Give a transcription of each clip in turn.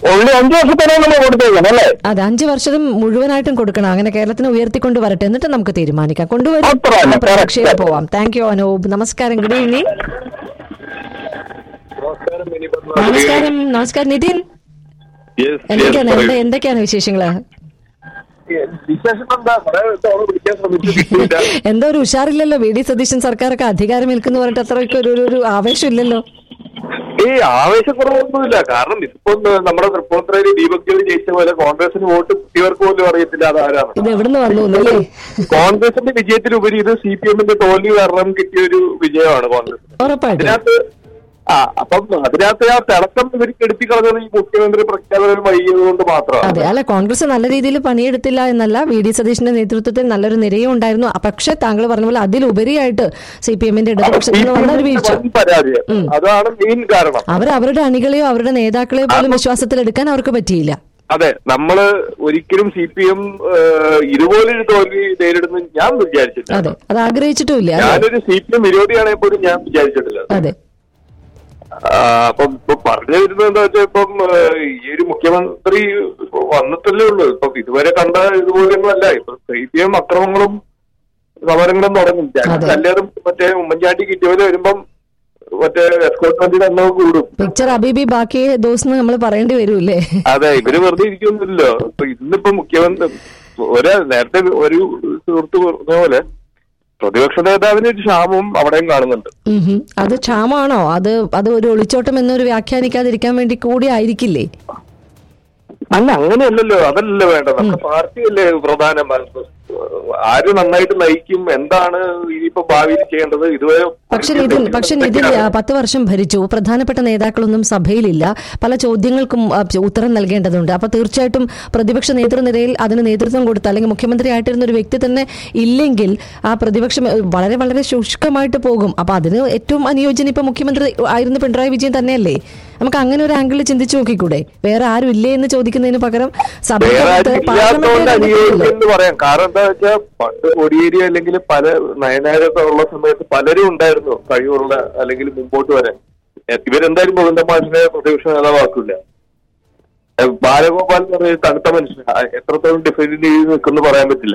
ഉള്ളി അഞ്ചു വർഷത്തേനെ നമ്മൾ കൊടുത്തേക്കണം അല്ലേ അതെ അഞ്ചു വർഷം മുഴുവനായിട്ടും കൊടുക്കണം അങ്ങനെ കേരളത്തിന് ഉയർത്തിക്കൊണ്ട് വരട്ടെ എന്നിട്ട് നമുക്ക് തീരുമാനിക്കാം കൊണ്ടുവരും അത്ര തന്നെ, ആ പ്രതീക്ഷയിൽ correct. പോവാം താങ്ക് യു അനൂപ് നമസ്കാരം ഗുഡ് ഈവനിങ് നമസ്കാരം നമസ്കാരം നിതിൻ എന്തൊക്കെയാണ് എന്ത- എന്തൊക്കെയാണ് വിശേഷങ്ങള് വിശേഷം എന്താ കുറെ തവണ വിളിക്കാൻ ശ്രമിച്ചു കിട്ടിയില്ല എന്തോ ഒരു ഉഷാറില്ലല്ലോ വി ഡി സതീശൻ സർക്കാരൊക്കെ അധികാരം ഏൽക്കുന്നു പറഞ്ഞിട്ട് അത്രയ്ക്ക് ഒരു ഒരു- ഒരു ആവേശം ഇല്ലല്ലോ ഈ ആവേശക്കുറവൊന്നുമില്ല കാരണം ഇപ്പൊ നമ്മുടെ തൃപ്പൂണിത്തുറയിൽ ദീപക് ജോലി ജയിച്ച പോലെ കോൺഗ്രസിന് വോട്ട് കുട്ടികൾക്ക് പോലും അറിയത്തില്ല അത് ആരാണ് ഇത് എവിടുന്ന് വന്നു എന്നല്ലേ കോൺഗ്രസിന്റെ വിജയത്തിനുപരി ഇത് സി പി എമ്മിന്റെ തോൽവി കാരണം കിട്ടിയ ഒരു വിജയമാണ് കോൺഗ്രസ് ഉറപ്പായിട്ടും അതിനകത്ത് ആ അപ്പം അതിനകത്ത് ആ തിളക്കം ഇവർക്ക് എടുത്തി കളഞ്ഞത് ഈ മുഖ്യമന്ത്രി പ്രഖ്യാപനം വൈകിയത് കൊണ്ട് മാത്രമാണ് അതെ അല്ല കോൺഗ്രസ് നല്ല രീതിയിൽ പണിയെടുത്തില്ല എന്നല്ല വി ഡി സതീഷിന്റെ നേതൃത്വത്തിൽ നല്ലൊരു നിരയും ഉണ്ടായിരുന്നു അ- പക്ഷേ താങ്കൾ പറഞ്ഞ പോലെ അതിലുപരിയായിട്ട് സി പി എമ്മിന്റെ ഇടതുപക്ഷത്തിൽ നിന്ന് വന്ന ഒരു വീഴ്ച വൻ പരാജയം അതാണ് മെയിൻ കാരണം അവർ അവരുടെ അണികളെയോ അവരുടെ നേതാക്കളെയോ പോലും വിശ്വാസത്തിലെടുക്കാൻ അവർക്ക് പറ്റിയില്ല അതെ നമ്മള് ഒരിക്കലും സി പി എം ഇതുപോലൊരു തോൽവി നേരിടുന്നു ഞാൻ വിചാരിച്ചില്ല അതെ അത് ആഗ്രഹിച്ചിട്ടുമില്ല അല്ലേ? ഞാനൊരു സി പി എം വിരോധിയാണെങ്കിൽ പോലും ഞാൻ വിചാരിച്ചിട്ടില്ല അതെ ആ, അപ്പം ഇപ്പൊ പറഞ്ഞു വരുന്നത് എന്താ വെച്ചാൽ ഇപ്പം ആ, ഈ ഒരു മുഖ്യമന്ത്രി ഇപ്പൊ വന്നിട്ടല്ലേ ഉള്ളൂ ഇപ്പൊ ഇതുവരെ കണ്ട ഇതുപോലെയൊന്നും അല്ല ഇപ്പൊ സി പി എം അക്രമങ്ങളും സമരങ്ങളും തുടങ്ങും അതെ. എല്ലാവരും മറ്റേ ഉമ്മൻചാണ്ടി കിട്ടിയവര് വരുമ്പം മറ്റേ എസ്കോട്ട്മെന്റിന്റെ എണ്ണം കൂടും പിക്ചർ അബീബി ബാക്കി ദോസ് നമ്മൾ പറയേണ്ടി വരൂല്ലേ അതെ ഇവര് വെറുതെ ഇരിക്കുന്നില്ലല്ലോ ഇപ്പൊ ഇന്നിപ്പോ മുഖ്യമന്ത്രി ഒരു നേരത്തെ ഒരു സുഹൃത്ത് പറഞ്ഞ പോലെ പ്രതിപക്ഷ നേതാവിന് ഒരു ക്ഷാമവും അവിടെയും കാണുന്നുണ്ട് ഉം ഹും. അത് ക്ഷാമാണോ അത് അത് ഒരു ഒളിച്ചോട്ടം എന്നൊരു വ്യാഖ്യാനിക്കാതിരിക്കാൻ വേണ്ടി കൂടി ആയിരിക്കില്ലേ അല്ല അങ്ങനെയല്ലല്ലോ അതല്ലല്ലോ വേണ്ടത് നമ്മുടെ പാർട്ടിയല്ലേ പ്രധാനം ആര് നന്നായിട്ട് നയിക്കും എന്താണ് ഇനിയിപ്പോ ഭാവിയിൽ ചെയ്യേണ്ടത് ഇതുവരെ പക്ഷെ നിതിൻ പക്ഷെ നിതിൻ ആ, പത്ത് വർഷം ഭരിച്ചു പ്രധാനപ്പെട്ട നേതാക്കളൊന്നും സഭയിലില്ല പല ചോദ്യങ്ങൾക്കും ആ, ഉത്തരം നൽകേണ്ടതുണ്ട് അപ്പൊ തീർച്ചയായിട്ടും പ്രതിപക്ഷ നേതൃനിരയിൽ അതിന് നേതൃത്വം കൊടുത്ത അല്ലെങ്കിൽ മുഖ്യമന്ത്രി ആയിട്ടിരുന്ന ഒരു വ്യക്തി തന്നെ ഇല്ലെങ്കിൽ ആ പ്രതിപക്ഷം ഏ, വളരെ വളരെ ശുഷ്കമായിട്ട് പോകും അപ്പൊ അതിന് ഏറ്റവും അനുയോജ്യം ഇപ്പൊ മുഖ്യമന്ത്രി ആയിരുന്ന പിണറായി വിജയൻ തന്നെയല്ലേ നമുക്ക് അങ്ങനെ ഒരു ആംഗിളിൽ ചിന്തിച്ചു നോക്കിക്കൂടെ വേറെ ആരും ഇല്ലേ എന്ന് ചോദിക്കുന്നതിന് പകരം വേറെ സഭയ്ക്കകത്ത് ആരും ഇല്ലാത്തതുകൊണ്ട് അനുയോജ്യം പാർലമെന്റ് എന്ന് പറയാം കാരണം എന്താ വെച്ചാൽ പണ്ട് കോടിയേരി അല്ലെങ്കിൽ പല നയനാരൊക്കെ ഉള്ള സമയത്ത് പലരും ഉണ്ടായിരുന്നു കഴിവുള്ള അല്ലെങ്കിൽ മുമ്പോട്ട് വരാൻ ഇവരെന്തായാലും ഗോവിന്ദ മാഷിനെ പ്രതിപക്ഷ നേതാവാക്കില്ല ഏഹ് ബാലഗോപാൽ എന്ന് പറയുന്ന തണുത്ത മനുഷ്യൻ ആ, എത്രത്തോളം ഡിഫൈൻ ചെയ്ത് നിൽക്കുന്നു പറയാൻ പറ്റില്ല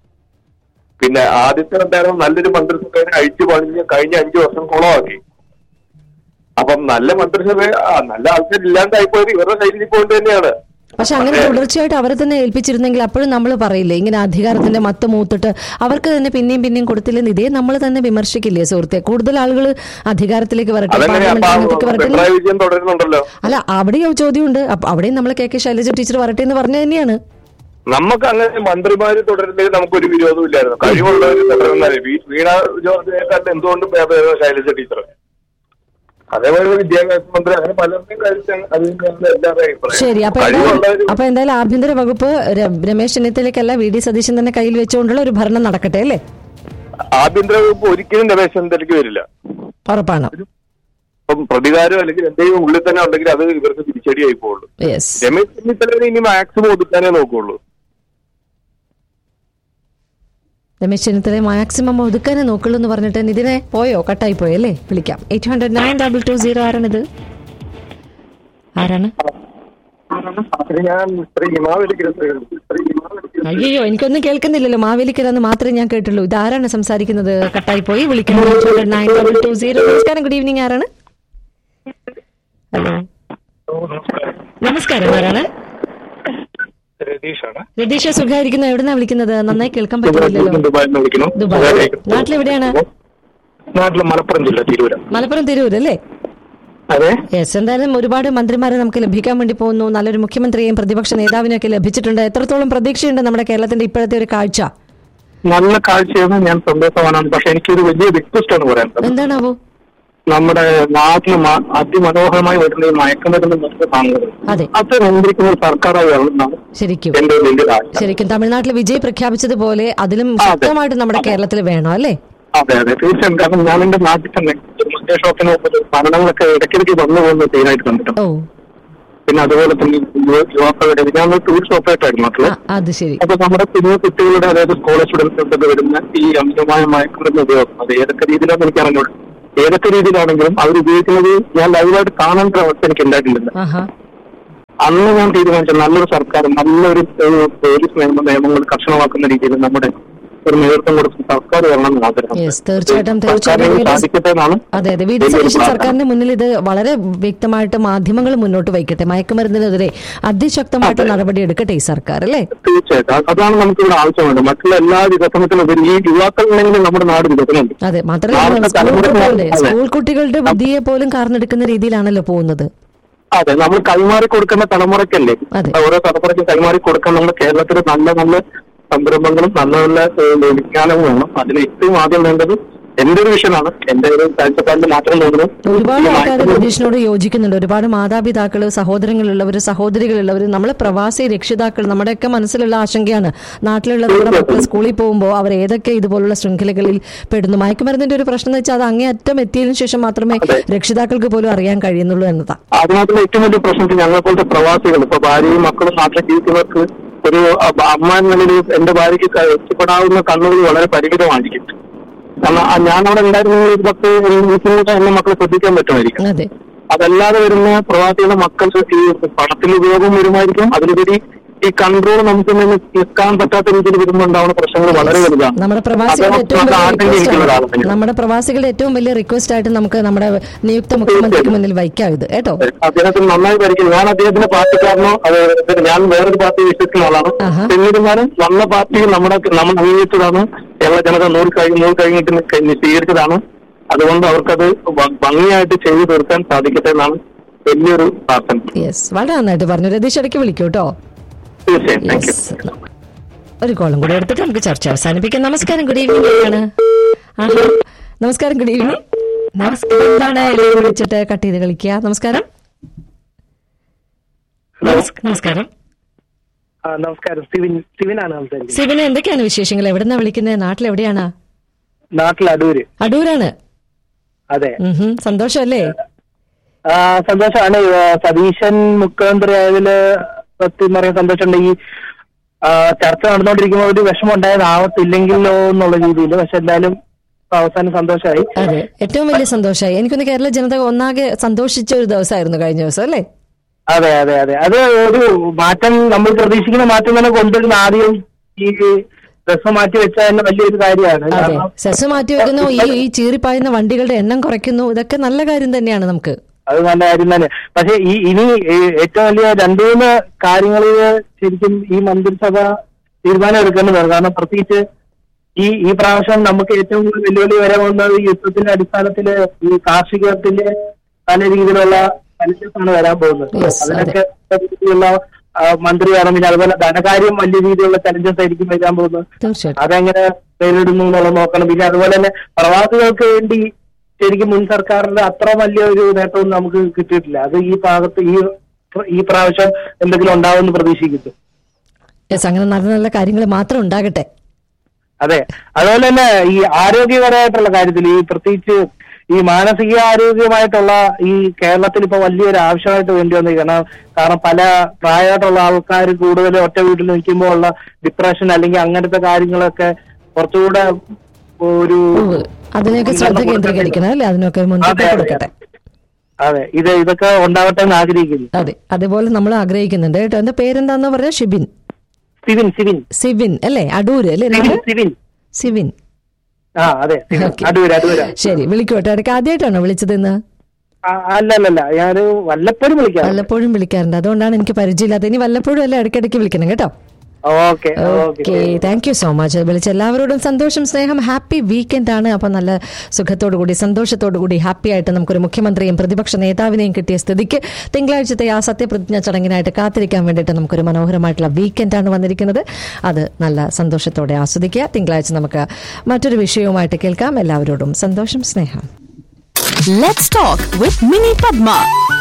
പിന്നെ ആദ്യത്തെ ഉണ്ടായിരുന്ന നല്ലൊരു മന്ത്രിസഭയെ അഴിച്ചു പണിഞ്ഞ് കഴിഞ്ഞ അഞ്ചു വർഷം കുളമാക്കി അപ്പം നല്ല മന്ത്രിസഭ ആ, നല്ല ആൾക്കാർ ഇല്ലാണ്ടായിപ്പോയത് ഇവരുടെ കയ്യിൽ പോയിട്ട് തന്നെയാണ് പക്ഷെ അങ്ങനെ തുടർച്ചയായിട്ട് അവരെ തന്നെ ഏൽപ്പിച്ചിരുന്നെങ്കിൽ അപ്പോഴും നമ്മൾ പറയില്ലേ ഇങ്ങനെ അധികാരത്തിന്റെ മത്ത് മൂത്തിട്ട് അവർക്ക് തന്നെ പിന്നെയും പിന്നെയും കൊടുത്തില്ലെന്ന് ഇതേ നമ്മൾ തന്നെ വിമർശിക്കില്ലേ സുഹൃത്തെ കൂടുതൽ ആളുകൾ അധികാരത്തിലേക്ക് വരട്ടെ അതെങ്ങനെയാ പാർലമെന്റ് രംഗത്തേക്ക് വരട്ടെ പിണറായി വിജയൻ തുടരുന്നുണ്ടല്ലോ അല്ല അവിടെയും ചോദ്യമുണ്ട് അപ്പൊ അവിടെയും നമ്മൾ കെ കെ ശൈലജ ടീച്ചർ വരട്ടെ എന്ന് പറഞ്ഞു തന്നെയാണ് നമുക്ക് അങ്ങനെ മന്ത്രിമാര് തുടരുന്നതിൽ നമുക്കൊരു വിരോധമില്ലായിരുന്നു കഴിവുള്ളവർ തുടരുന്നത് വീണ ജോർജിനെക്കാളും എന്തുകൊണ്ടും ഭേദമായിരുന്നു ശൈലജ ടീച്ചർ അതേപോലെ വിദ്യാഭ്യാസ മന്ത്രി അങ്ങനെ പലരുടെയും കാര്യത്തിൽ അത് തന്നെയാണ് എല്ലാവരുടെയും അഭിപ്രായം. ശരി അപ്പൊ എന്തായാലും കഴിവുള്ളവര് അപ്പൊ എന്തായാലും ആഭ്യന്തര വകുപ്പ് ര- രമേശ് ചെന്നിത്തലയ്ക്കല്ല വി ഡി സതീശൻ തന്നെ കയ്യിൽ വെച്ചുകൊണ്ടുള്ള ഒരു ഭരണം നടക്കട്ടെ അല്ലേ ആഭ്യന്തര വകുപ്പ് ഒരിക്കലും രമേശ് ചെന്നിത്തലയ്ക്ക് വരില്ല ഉറപ്പാണ് ഇപ്പം പ്രതികാരം അല്ലെങ്കിൽ എന്തെങ്കിലും ഉള്ളിൽ തന്നെ ഉണ്ടെങ്കിൽ അത് ഇവർക്ക് തിരിച്ചടിയായി പോകുള്ളൂ യെസ് രമേശ് ചെന്നിത്തലനെ ഇനി മാക്സിമം ഒതുക്കാനേ നോക്കുള്ളൂ രമേശ് ചെന്നിത്തല മാക്സിമം ഒതുക്കാനേ നോക്കുള്ളൂ എന്ന് പറഞ്ഞിട്ട് നിതിനെ പോയോ കട്ടായി പോയോ അല്ലേ വിളിക്കാം eight hundred nine double two zero ആരാണിത് ആരാണ് ഞാൻ ശ്രീ ഹിമാവലിക്ക് അയ്യോ എനിക്കൊന്നും കേൾക്കുന്നില്ലല്ലോ മാവേലിക്കരാന്ന് മാത്രമേ ഞാൻ കേട്ടുള്ളൂ ഇത് ആരാണ് സംസാരിക്കുന്നത് കട്ടായി പോയി വിളിക്കാം നയൻ ഡബിൾ ടു സീറോ നമസ്കാരം ഗുഡ് ഈവനിങ് ആരാണ് ഹലോ നമസ്കാരം ആരാണ് രതീഷാണ് രതീഷ സുഖായിരിക്കുന്നു എവിടുന്നാ വിളിക്കുന്നത് നന്നായി കേൾക്കാൻ പറ്റുന്നില്ലല്ലോ ദുബായിൽ നിന്ന് വിളിക്കുന്നു ദുബായ് നാട്ടിലെവിടെയാണ് നാട്ടില് മലപ്പുറം ജില്ല തിരൂരം മലപ്പുറം തിരൂർ അല്ലേ അതെ യെസ് എന്തായാലും ഒരുപാട് മന്ത്രിമാരെ നമുക്ക് ലഭിക്കാൻ വേണ്ടി പോകുന്നു നല്ലൊരു മുഖ്യമന്ത്രിയെയും പ്രതിപക്ഷ നേതാവിനെയൊക്കെ ലഭിച്ചിട്ടുണ്ട് എത്രത്തോളം പ്രതീക്ഷയുണ്ട് നമ്മുടെ കേരളത്തിന്റെ ഇപ്പോഴത്തെ ഒരു കാഴ്ച നല്ല കാഴ്ചയാണ് ഞാൻ സന്തോഷവാനാണ് പക്ഷെ എനിക്കൊരു വലിയ റിക്വസ്റ്റ് ആണ് പറയാനുള്ളത് എന്താണാവോ നമ്മുടെ നാട്ടിൽ മ- അതിമനോഹരമായി വരുന്ന ഈ മയക്കുമരുന്ന് മറ്റു സാധനങ്ങൾ അതെ അത് നിയന്ത്രിക്കുന്ന ഒരു സർക്കാരായി വരണമെന്നാണ് ശരിക്കും എന്റെ ഒരു വലിയ ആശ ശരിക്കും തമിഴ്നാട്ടിൽ വിജയ് പ്രഖ്യാപിച്ചതുപോലെ അതിലും ശക്തമായിട്ട് നമ്മുടെ കേരളത്തിൽ വേണം അല്ലേ അതെ അതെ തീർച്ചയായും കാരണം ഞാൻ എന്റെ നാട്ടിൽ തന്നെ മറ്റേ ഷോപ്പിന് മരണങ്ങളൊക്കെ ഇടയ്ക്കിടയ്ക്ക് വന്നു പോകുന്ന തീരായിട്ട് കണ്ടിട്ടുണ്ട് ഓ പിന്നെ അതുപോലെ തന്നെ യുവ- യുവാക്കളുടെ ഞാൻ ടൂറിസ്റ്റ് ഓപ്പറേറ്റർ ആയിരുന്നു നാട്ടില് ആ, അത് ശരി അപ്പൊ നമ്മുടെ കുഞ്ഞു കുട്ടികളുടെ അതായത് കോളേജ് സ്റ്റുഡൻസ് വരുന്ന ഈ അമിതമായ മയക്കുമരുന്ന് ഉപയോഗം അത് ഏതൊക്കെ രീതിയിലാണെന്ന് എനിക്ക് അറിഞ്ഞൂടെ ഏതൊക്കെ രീതിയിലാണെങ്കിലും അവർ ഉപയോഗിക്കുന്നത് ഞാൻ ലൈവായിട്ട് കാണേണ്ട അവസ്ഥ എനിക്ക് ഉണ്ടായിട്ടില്ല ആഹാ അന്ന് ഞാൻ തീരുമാനിച്ച നല്ലൊരു സർക്കാർ നല്ലൊരു ഒരു പോലീസ് നിയമ നിയമങ്ങൾ കർശനമാക്കുന്ന രീതിയിൽ നമ്മുടെ ഒരു നേതൃത്വം കൊടുത്ത് സർക്കാർ വരണം എന്ന് ആഗ്രഹം യെസ് തീർച്ചയായിട്ടും സർക്കാരിന് തീർച്ചയായിട്ടും സാധിക്കട്ടെ എന്നാണ് അതെ അതെ വി ഡി വലിയൊരു സതീശൻ പ്രാർത്ഥന. സർക്കാരിന്റെ മുന്നിൽ ഇത് വളരെ വ്യക്തമായിട്ട് മാധ്യമങ്ങൾ മുന്നോട്ട് വയ്ക്കട്ടെ മയക്കുമരുന്നിനെതിരെ അതിശക്തമായിട്ട് നടപടി എടുക്കട്ടെ ഈ സർക്കാർ അല്ലേ തീർച്ചയായിട്ടും അത് അതാണ് നമുക്ക് ഇവിടെ ആവശ്യമുണ്ട് മറ്റുള്ള എല്ലാ വികസനത്തിനുപരി ഈ യുവാക്കളുണ്ടെങ്കിൽ നമ്മുടെ നാട് വികസനമുണ്ട് അതെ മാത്രമല്ല നാളത്തെ സ്കൂൾ തലമുറ- കുട്ടികളുടെ അതെ. സ്കൂൾ കുട്ടികളുടെ ബുദ്ധിയെ പോലും കാർന്നെടുക്കുന്ന രീതിയിലാണല്ലോ പോകുന്നത് അതെ നമ്മൾ കൈമാറി കൊടുക്കുന്ന തലമുറയ്ക്കല്ലേ അതെ. ഓരോ തലമുറയ്ക്ക് കൈമാറി കൊടുക്കാൻ നമ്മുടെ കേരളത്തിൽ നല്ല നല്ല സംരംഭങ്ങളും നല്ല നല്ല ഏഹ്, വിജ്ഞാനവും വേണം അതിന് ഏറ്റവും ആദ്യം വേണ്ടത് എന്റെ ഒരു വിഷനാണ് എന്റെ ഒരു കാഴ്ചപ്പാടിൽ മാത്രം തോന്നുന്നു ഒരുപാട് ഈ ആൾക്കാർ മയക്കുമരുന്ന് രതീഷിനോട് യോജിക്കുന്നുണ്ട് ഒരുപാട് മാതാപിതാക്കള് സഹോദരങ്ങളുള്ളവർ സഹോദരികളുള്ളവർ നമ്മളെ പ്രവാസി രക്ഷിതാക്കൾ നമ്മുടെയൊക്കെ മനസ്സിലുള്ള ആശങ്കയാണ് നാട്ടിലുള്ള നമ്മുടെ മക്കൾ സ്കൂളിൽ പോകുമ്പോൾ അവർ ഏതൊക്കെ ഇതുപോലുള്ള ശൃംഖലകളിൽ പെടുന്നു മയക്കുമരുന്നിന്റെ ഒരു പ്രശ്നം എന്ന് വെച്ചാൽ അത് അങ്ങേയറ്റം എത്തിയതിനു ശേഷം മാത്രമേ രക്ഷിതാക്കൾക്ക് പോലും അറിയാൻ കഴിയുന്നുള്ളൂ എന്നതാ അതിനകത്തുള്ള ഏറ്റവും വലിയ പ്രശ്നം ഞങ്ങളെ പോലത്തെ പ്രവാസികൾ ഇപ്പൊ ഭാര്യയും മക്കളും നാട്ടിൽ ജീവിക്കുന്നവർക്ക് ഒരു അ- അമ്മ എന്ന നിലയിൽ എന്റെ ഭാര്യയ്ക്ക് ക- എത്തിപ്പെടാവുന്ന കണ്ണുകൾ വളരെ പരിമിതമായിരിക്കും കാരണം ആ ഞാൻ അവിടെ ഉണ്ടായിരുന്ന ഒരു പത്ത് മിനിറ്റിലൂടെ എന്നെ മക്കളെ ശ്രദ്ധിക്കാൻ പറ്റുമായിരിക്കും അതെ അതല്ലാതെ വരുന്ന പ്രവാസികളുടെ മക്കൾക്ക് ഈ പണത്തിന്റെ ഉപയോഗം വരുമായിരിക്കും അതിലുപരി ഈ കൺട്രോൾ നമുക്ക് നിന്ന് നിൽക്കാൻ പറ്റാത്ത രീതിയിൽ വരുമ്പോൾ ഉണ്ടാവുന്ന പ്രശ്നങ്ങൾ വളരെ വലുതാണ് നമ്മുടെ പ്രവാസികളുടെ അത് ഏറ്റവും നമുക്ക് വലിയ ആർക്കെങ്കിലും റിക്വസ്റ്റ് ഇരിക്കുന്ന ആണ് ഒരാളാണ് നമ്മുടെ പ്രവാസികളുടെ ഏറ്റവും വലിയ റിക്വസ്റ്റ് ആയിട്ട് നമുക്ക് നമ്മുടെ നിയുക്ത മുഖ്യമന്ത്രിക്ക് മുന്നിൽ വയ്ക്കാം ഇത് കേട്ടോ അദ്ദേഹത്തിന് നന്നായി ഭരിക്കും ഞാൻ അദ്ദേഹത്തിന്റെ പാർട്ടിക്കാരനോ അത് ഞാൻ വേറൊരു പാർട്ടി വിശ്വസിക്കുന്ന ആളാണ് ആഹാ. എന്നിരുന്നാലും വന്ന പാർട്ടി നമ്മുടെ നമ്മൾ അംഗീകരിച്ചതാണ് കേരള ജനത നൂറ് കഴിഞ്ഞ് നൂറ് കഴിഞ്ഞിട്ട് നി- സ്വീകരിച്ചതാണ് അതുകൊണ്ട് അവർക്കത് ഭ- ഭംഗിയായിട്ട് ചെയ്തു തീർക്കാൻ സാധിക്കട്ടെ എന്നാണ് വലിയൊരു പ്രാർത്ഥന യെസ് വളരെ നന്നായിട്ട് പറഞ്ഞു രതീഷ് ഇടയ്ക്ക് വിളിക്കൂ കേട്ടോ തീർച്ചയായും താങ്ക് യു യെസ് ഒരു കോളും കൂടി എടുത്തിട്ട് നമുക്ക് ചർച്ച അവസാനിപ്പിക്കാം നമസ്കാരം ഗുഡ് ഈവനിങ് ആണ് ആഹാ നമസ്കാരം ഗുഡ് ഈവനിങ് നമസ്കാരം എന്താണ് എല്ലാവരും വിളിച്ചിട്ട് കട്ട് ചെയ്ത് കളിക്കുക നമസ്കാരം നമസ്- നമസ്കാരം ആ, നമസ്കാരം സിവിൻ സിവിനാണ് സംസാരിക്കുന്നത് സിബിന് എന്തൊക്കെയാണ് വിശേഷങ്ങൾ എവിടെന്നാ വിളിക്കുന്നത് നാട്ടിൽ എവിടെയാണ് നാട്ടിൽ അടൂര് അടൂരാണ് അതെ ഉം സന്തോഷമല്ലേ ആ, സന്തോഷമാണ് ആ, സതീശൻ മുഖ്യമന്ത്രി ആയതില് സത്യം പറയാൻ സന്തോഷമുണ്ട് ഈ ആ, ചർച്ച നടന്നുകൊണ്ടിരിക്കുമ്പോൾ ഒരു വിഷമം ഉണ്ടായതാവത്തില്ലെങ്കിലോ എന്നുള്ള രീതിയിൽ പക്ഷെ എന്തായാലും അവസാനം സന്തോഷമായി അതെ ഏറ്റവും വലിയ സന്തോഷമായി എനിക്കൊന്ന് കേരള ജനത ഒന്നാകെ സന്തോഷിച്ച ഒരു ദിവസമായിരുന്നു കഴിഞ്ഞ ദിവസം അല്ലേ അതെ അതെ അതെ അത് ഒരു മാറ്റം നമ്മൾ പ്രതീക്ഷിക്കുന്ന മാറ്റം തന്നെ കൊണ്ടുവരുന്ന ആദ്യം ഈ ഡ്രസ് മാറ്റി വെച്ചാൽ തന്നെ വലിയൊരു കാര്യമാണ് അതെ കാരണം സെസ് മാറ്റി വെക്കുന്നു ഈ ഈ ചീറിപ്പായുന്ന വണ്ടികളുടെ എണ്ണം കുറയ്ക്കുന്നു ഇതൊക്കെ നല്ല കാര്യം തന്നെയാണ് നമുക്ക് അത് നല്ല കാര്യം തന്നെ പക്ഷെ ഈ ഇനി ഈ ഏറ്റവും വലിയ രണ്ടു മൂന്ന് കാര്യങ്ങളിൽ ശരിക്കും ഈ മന്ത്രിസഭ തീരുമാനം എടുക്കേണ്ടതാണ് കാരണം പ്രത്യേകിച്ച് ഈ ഈ പ്രാവശ്യം നമുക്ക് ഏറ്റവും കൂടുതൽ വെല്ലുവിളി വരെ വന്നത് ഈ യുദ്ധത്തിന്റെ അടിസ്ഥാനത്തിൽ ഈ കാർഷികത്തിന്റെ പല രീതിയിലുള്ള ആണ് വരാൻ പോകുന്നത് Yes, അതിനൊക്കെ രീതിയിലുള്ള ആ, മന്ത്രി വേണം പിന്നെ അതുപോലെ ധനകാര്യം വലിയ രീതിയിലുള്ള ചലഞ്ചസ് ആയിരിക്കും വരാൻ പോകുന്നത് തീർച്ചയായിട്ടും അതെങ്ങനെ നേരിടുന്നു എന്നുള്ളത് നോക്കണം പിന്നെ അതുപോലെ തന്നെ പ്രവാസികൾക്ക് വേണ്ടി ശരിക്കും മുൻ സർക്കാരിന്റെ അത്ര വലിയ ഒരു നേട്ടവും നമുക്ക് കിട്ടിയിട്ടില്ല അത് ഈ ഭാഗത്ത് ഈ ഈ പ്രാവശ്യം എന്തെങ്കിലും ഉണ്ടാവുമെന്ന് പ്രതീക്ഷിക്കുന്നു യെസ് അങ്ങനെ നല്ല നല്ല കാര്യങ്ങൾ മാത്രം ഉണ്ടാകട്ടെ അതെ അതുപോലെ തന്നെ ഈ ആരോഗ്യപരമായിട്ടുള്ള കാര്യത്തിൽ ഈ പ്രത്യേകിച്ച് ഈ മാനസിക ആരോഗ്യമായിട്ടുള്ള ഈ കേരളത്തിൽ ഇപ്പൊ വലിയൊരു ആവശ്യമായിട്ട് വേണ്ടി വന്നിരിക്കണം കാരണം പല പ്രായമായിട്ടുള്ള ആൾക്കാർ കൂടുതൽ ഒറ്റ വീട്ടിൽ നിൽക്കുമ്പോൾ ഉള്ള ഡിപ്രഷൻ അല്ലെങ്കിൽ അങ്ങനത്തെ കാര്യങ്ങളൊക്കെ കുറച്ചുകൂടെ ഒരു ഉവ്വ്. അതിനെയൊക്കെ ശ്രദ്ധ കേന്ദ്രീകരിക്കണം അല്ലേ അതിനൊക്കെ മുൻതൂക്കം അതെ, അതെ. കൊടുക്കട്ടെ അതെ ഇത് ഇതൊക്കെ ഉണ്ടാവട്ടെ എന്ന് ആഗ്രഹിക്കുന്നു അതെ അതുപോലെ നമ്മൾ ആഗ്രഹിക്കുന്നുണ്ട് കേട്ടോ എന്റെ പേരെന്താന്ന് പറഞ്ഞ ഷിബിൻ സിവിൻ സിവിൻ സിവിൻ അല്ലേ അടൂര് അല്ലേ സിവിൻ നാട്? സിവിൻ സിവിൻ ആ അതെ സിവിൻ ഓക്കേ. അടൂര് അടൂര ശരി വിളിക്കോട്ടെ ഇടയ്ക്ക് ആദ്യമായിട്ടാണോ വിളിച്ചത് ഇന്ന് അല്ല അല്ല അല്ല ഞാന് വല്ലപ്പോഴും വിളിക്കാം വല്ലപ്പോഴും വിളിക്കാറുണ്ട് അതുകൊണ്ടാണ് എനിക്ക് പരിചയമില്ലാത്ത ഇനി വല്ലപ്പോഴും അല്ല ഇടയ്ക്കിടയ്ക്ക് വിളിക്കണം കേട്ടോ okay okay thank you so much വിളിച്ച എല്ലാവരോടും സന്തോഷം സ്നേഹം ഹാപ്പി വീക്കെൻഡ് ആണ് അപ്പൊ നല്ല സുഖത്തോടു കൂടി സന്തോഷത്തോടു കൂടി ഹാപ്പി ആയിട്ട് നമുക്കൊരു മുഖ്യമന്ത്രിയും പ്രതിപക്ഷ നേതാവിനെയും കിട്ടിയ സ്ഥിതിക്ക് തിങ്കളാഴ്ചത്തെ ആ സത്യപ്രതിജ്ഞ ചടങ്ങിനായിട്ട് കാത്തിരിക്കാൻ വേണ്ടിയിട്ട് നമുക്കൊരു മനോഹരമായിട്ടുള്ള വീക്കെൻഡ് ആണ് വന്നിരിക്കുന്നത് അത് നല്ല സന്തോഷത്തോടെ ആസ്വദിക്കുക തിങ്കളാഴ്ച നമുക്ക് മറ്റൊരു വിഷയവുമായിട്ട് കേൾക്കാം എല്ലാവരോടും സന്തോഷം സ്നേഹം Let's talk with Mini Padma.